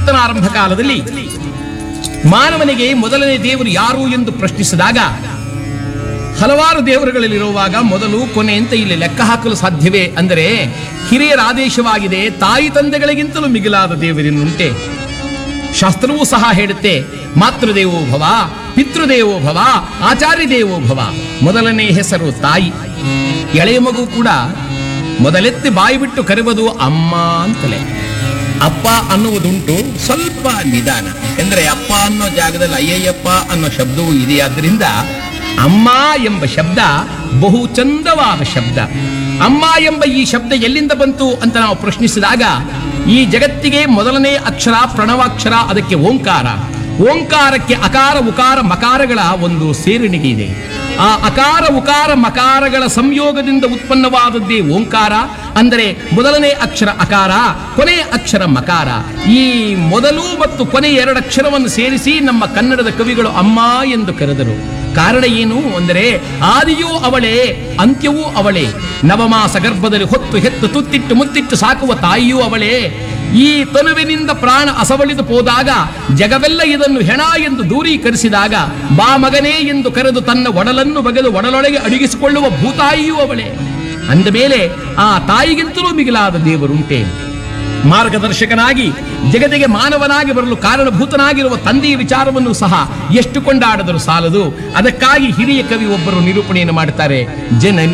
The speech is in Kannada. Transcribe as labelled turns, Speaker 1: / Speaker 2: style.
Speaker 1: ಪರಿವರ್ತನಾ ಆರಂಭ ಕಾಲದಲ್ಲಿ ಮಾನವನಿಗೆ ಮೊದಲನೇ ದೇವರು ಯಾರು ಎಂದು ಪ್ರಶ್ನಿಸಿದಾಗ ಹಲವಾರು ದೇವರುಗಳಲ್ಲಿರುವಾಗ ಮೊದಲು ಕೊನೆ ಅಂತ ಇಲ್ಲಿ ಲೆಕ್ಕ ಹಾಕಲು ಸಾಧ್ಯವೇ ಅಂದರೆ ಹಿರಿಯರ ಆದೇಶವಾಗಿದೆ ತಾಯಿ ತಂದೆಗಳಿಗಿಂತಲೂ ಮಿಗಿಲಾದ ದೇವರಿನ್ನುಂಟೆ ಶಾಸ್ತ್ರವೂ ಸಹ ಹೇಳುತ್ತೆ ಮಾತೃದೇವೋ ಭವ ಪಿತೃದೇವೋ ಭವ ಆಚಾರ್ಯ ದೇವೋ ಭವ ಮೊದಲನೇ ಹೆಸರು ತಾಯಿ ಎಳೆಯ ಮಗು ಕೂಡ ಮೊದಲೆತ್ತಿ ಬಾಯಿ ಬಿಟ್ಟು ಕರೆಯುವುದು ಅಮ್ಮ ಅಂತಲೇ ಅಪ್ಪ ಅನ್ನುವುದುಂಟು ಸ್ವಲ್ಪ ನಿಧಾನ ಅಂದ್ರೆ ಅಪ್ಪ ಅನ್ನೋ ಜಾಗದಲ್ಲಿ ಅಯ್ಯಯ್ಯಪ್ಪ ಅನ್ನೋ ಶಬ್ದವೂ ಇದೆಯಾದ್ರಿಂದ ಅಮ್ಮ ಎಂಬ ಶಬ್ದ ಬಹು ಚಂದವಾದ ಶಬ್ದ ಅಮ್ಮ ಎಂಬ ಈ ಶಬ್ದ ಎಲ್ಲಿಂದ ಬಂತು ಅಂತ ನಾವು ಪ್ರಶ್ನಿಸಿದಾಗ ಈ ಜಗತ್ತಿಗೆ ಮೊದಲನೇ ಅಕ್ಷರ ಪ್ರಣವಾಕ್ಷರ ಅದಕ್ಕೆ ಓಂಕಾರ ಓಂಕಾರಕ್ಕೆ ಅಕಾರ ಉಕಾರ ಮಕಾರಗಳ ಒಂದು ಸೇರಿಣಿಗೆ ಇದೆ ಆ ಅಕಾರ ಉಕಾರ ಮಕಾರಗಳ ಸಂಯೋಗದಿಂದ ಉತ್ಪನ್ನವಾದದ್ದೇ ಓಂಕಾರ ಅಂದರೆ ಮೊದಲನೇ ಅಕ್ಷರ ಅಕಾರ ಕೊನೆಯ ಅಕ್ಷರ ಮಕಾರ ಈ ಮೊದಲು ಮತ್ತು ಕೊನೆ ಎರಡು ಅಕ್ಷರವನ್ನು ಸೇರಿಸಿ ನಮ್ಮ ಕನ್ನಡದ ಕವಿಗಳು ಅಮ್ಮ ಎಂದು ಕರೆದರು ಕಾರಣ ಏನು ಅಂದರೆ ಆದಿಯೂ ಅವಳೇ ಅಂತ್ಯವೂ ಅವಳೇ ನವಮಾಸ ಗರ್ಭದಲ್ಲಿ ಹೊತ್ತು ಹೆತ್ತು ತುತ್ತಿಟ್ಟು ಮುತ್ತಿಟ್ಟು ಸಾಕುವ ತಾಯಿಯೂ ಅವಳೇ ಈ ತನುವಿನಿಂದ ಪ್ರಾಣ ಅಸವಳಿದು ಹೋದಾಗ ಜಗವೆಲ್ಲ ಇದನ್ನು ಹೆಣ ಎಂದು ದೂರೀಕರಿಸಿದಾಗ ಬಾ ಮಗನೇ ಎಂದು ಕರೆದು ತನ್ನ ಒಡಲನ್ನು ಬಗೆದು ಒಡಲೊಳಗೆ ಅಡಗಿಸಿಕೊಳ್ಳುವ ಭೂತಾಯಿಯೂ ಅವಳೇ ಅಂದ ಮೇಲೆ ಆ ತಾಯಿಗಿಂತಲೂ ಮಿಗಿಲಾದ ದೇವರುಂಟೆ ಮಾರ್ಗದರ್ಶಕನಾಗಿ ಜಗತ್ತಿಗೆ ಮಾನವನಾಗಿ ಬರಲು ಕಾರಣಭೂತನಾಗಿರುವ ತಂದೆಯ ವಿಚಾರವನ್ನು ಸಹ ಎಷ್ಟು ಕೊಂಡಾಡಿದರೂ ಸಾಲದು ಅದಕ್ಕಾಗಿ ಹಿರಿಯ ಕವಿ ಒಬ್ಬರು ನಿರೂಪಣೆಯನ್ನು ಮಾಡುತ್ತಾರೆ ಜನನಿ